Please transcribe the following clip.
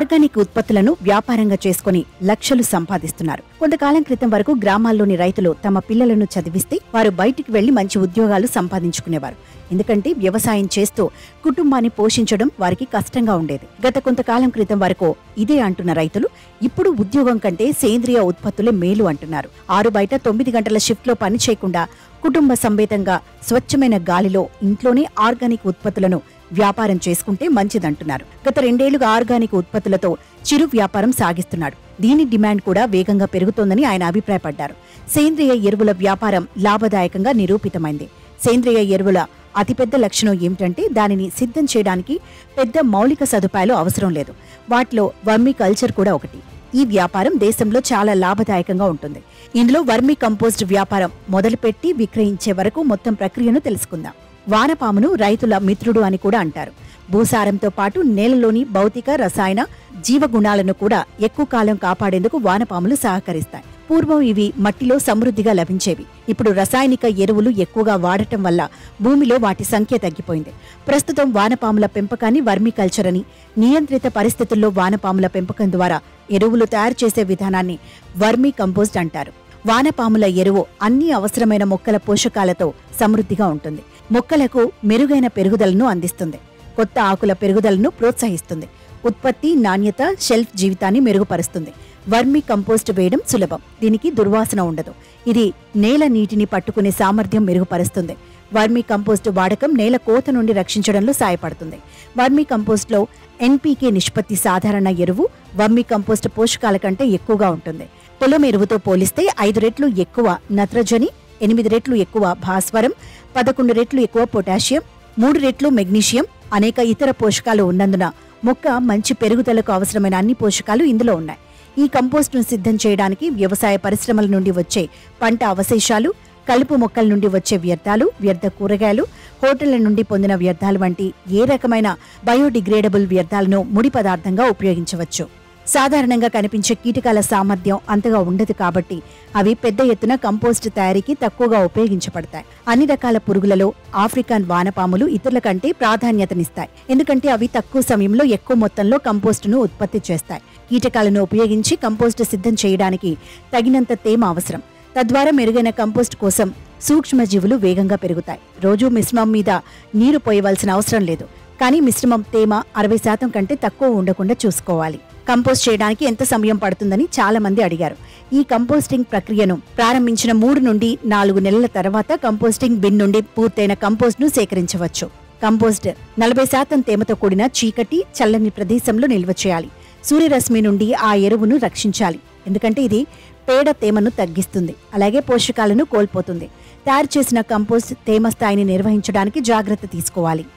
organic ఉత్పత్తులను వ్యాపారంగా చేసుకుని లక్షలు సంపాదిస్తున్నారు కొంతకాలం క్రితం వరకు గ్రామాల్లోని రైతులు తమ పిల్లలను చదివిస్తే వారు బయటికి వెళ్లి మంచి ఉద్యోగాలు సంపాదించుకునేవారు ఎందుకంటే వ్యవసాయం చేస్తూ కుటుంబాన్ని పోషించడం వారికి కష్టంగా ఉండేది గత కొంతకాలం క్రితం వరకు ఇదే అంటున్న రైతులు ఇప్పుడు ఉద్యోగం కంటే సేంద్రియ ఉత్పత్తులే మేలు అంటున్నారు ఆరు బయట తొమ్మిది గంటల షిఫ్ట్లో పని చేయకుండా కుటుంబ సమేతంగా స్వచ్ఛమైన గాలిలో ఇంట్లోనే ఆర్గానిక్ ఉత్పత్తులను వ్యాపారం చేసుకుంటే మంచిదంటున్నారు గత రెండేళ్లుగా ఆర్గానిక్ ఉత్పత్తులతో చిరు వ్యాపారం సాగిస్తున్నాడు దీని డిమాండ్ కూడా వేగంగా పెరుగుతోందని ఆయన అభిప్రాయపడ్డారు సేంద్రియ ఎరువుల వ్యాపారం లాభదాయకంగా నిరూపితమైంది సేంద్రియ ఎరువుల అతిపెద్ద లక్షణం ఏమిటంటే దానిని సిద్ధం చేయడానికి పెద్ద మౌలిక సదుపాయాలు అవసరం లేదు వాటిలో వర్మీ కల్చర్ కూడా ఒకటి ఈ వ్యాపారం దేశంలో చాలా లాభదాయకంగా ఉంటుంది ఇందులో వర్మీ కంపోస్ట్ వ్యాపారం మొదలుపెట్టి విక్రయించే వరకు మొత్తం ప్రక్రియను తెలుసుకుందాం వానపామును రైతుల మిత్రుడు అని కూడా అంటారు భూసారంతో పాటు నేలలోని భౌతిక రసాయన జీవగుణాలను కూడా ఎక్కువ కాలం కాపాడేందుకు వానపాములు సహకరిస్తాయి పూర్వం ఇవి మట్టిలో సమృద్ధిగా లభించేవి ఇప్పుడు రసాయనిక ఎరువులు ఎక్కువగా వాడటం వల్ల భూమిలో వాటి సంఖ్య తగ్గిపోయింది ప్రస్తుతం వానపాముల పెంపకాన్ని వర్మికల్చర్ అని నియంత్రిత పరిస్థితుల్లో వానపాముల పెంపకం ద్వారా ఎరువులు తయారు చేసే విధానాన్ని వర్మీ కంపోస్ట్ అంటారు వానపాముల ఎరువు అన్ని అవసరమైన మొక్కల పోషకాలతో సమృద్ధిగా ఉంటుంది మొక్కలకు మెరుగైన పెరుగుదలను అందిస్తుంది కొత్త ఆకుల పెరుగుదలను ప్రోత్సహిస్తుంది ఉత్పత్తి నాణ్యత షెల్ఫ్ జీవితాన్ని మెరుగుపరుస్తుంది వర్మి కంపోస్ట్ వేయడం సులభం దీనికి దుర్వాసన ఉండదు ఇది నేల నీటిని పట్టుకునే సామర్థ్యం మెరుగుపరుస్తుంది వర్మి కంపోస్ట్ వాడకం నేల కోత నుండి రక్షించడంలో సాయపడుతుంది వర్మి కంపోస్ట్లో ఎన్పీకే నిష్పత్తి సాధారణ ఎరువు వర్మి కంపోస్ట్ పోషకాల కంటే ఎక్కువగా ఉంటుంది పొలం ఎరువుతో పోలిస్తే ఐదు రెట్లు ఎక్కువ నత్రజని ఎనిమిది రెట్లు ఎక్కువ భాస్వరం పదకొండు రెట్లు ఎక్కువ పొటాషియం మూడు రెట్లు మెగ్నీషియం అనేక ఇతర పోషకాలు ఉన్నందున మొక్క మంచి పెరుగుదలకు అవసరమైన అన్ని పోషకాలు ఇందులో ఉన్నాయి ఈ కంపోస్ట్ను సిద్ధం చేయడానికి వ్యవసాయ పరిశ్రమల నుండి వచ్చే పంట అవశేషాలు కలుపు మొక్కల నుండి వచ్చే వ్యర్థాలు వ్యర్థ కూరగాయలు హోటళ్ల నుండి పొందిన వ్యర్థాలు వంటి ఏ రకమైన బయోడిగ్రేడబుల్ వ్యర్థాలను ముడి పదార్థంగా ఉపయోగించవచ్చు సాధారణంగా కనిపించే కీటకాల సామర్థ్యం అంతగా ఉండదు కాబట్టి అవి పెద్ద ఎత్తున కంపోస్ట్ తయారీకి తక్కువగా ఉపయోగించబడతాయి అన్ని రకాల పురుగులలో ఆఫ్రికన్ వానపాములు ఇతరుల కంటే ప్రాధాన్యతనిస్తాయి ఎందుకంటే అవి తక్కువ సమయంలో ఎక్కువ మొత్తంలో కంపోస్టును ఉత్పత్తి చేస్తాయి కీటకాలను ఉపయోగించి కంపోస్ట్ సిద్ధం చేయడానికి తగినంత తేమ అవసరం తద్వారా మెరుగైన కంపోస్ట్ కోసం సూక్ష్మజీవులు వేగంగా పెరుగుతాయి రోజూ మిశ్రమం మీద నీరు పోయవలసిన అవసరం లేదు కానీ మిశ్రమం తేమ అరవై శాతం కంటే తక్కువ ఉండకుండా చూసుకోవాలి కంపోస్ట్ చేయడానికి ఎంత సమయం పడుతుందని చాలా మంది అడిగారు ఈ కంపోస్టింగ్ ప్రక్రియను ప్రారంభించిన మూడు నుండి నాలుగు నెలల తర్వాత కంపోస్టింగ్ బిన్ నుండి పూర్తయిన కంపోస్ట్ ను సేకరించవచ్చు కంపోస్ట్ నలభై శాతం తేమతో కూడిన చీకటి చల్లని ప్రదేశంలో నిల్వ చేయాలి సూర్యరశ్మి నుండి ఆ ఎరువును రక్షించాలి ఎందుకంటే ఇది పేడ తేమను తగ్గిస్తుంది అలాగే పోషకాలను కోల్పోతుంది తయారు చేసిన కంపోస్ట్ తేమ స్థాయిని నిర్వహించడానికి జాగ్రత్త తీసుకోవాలి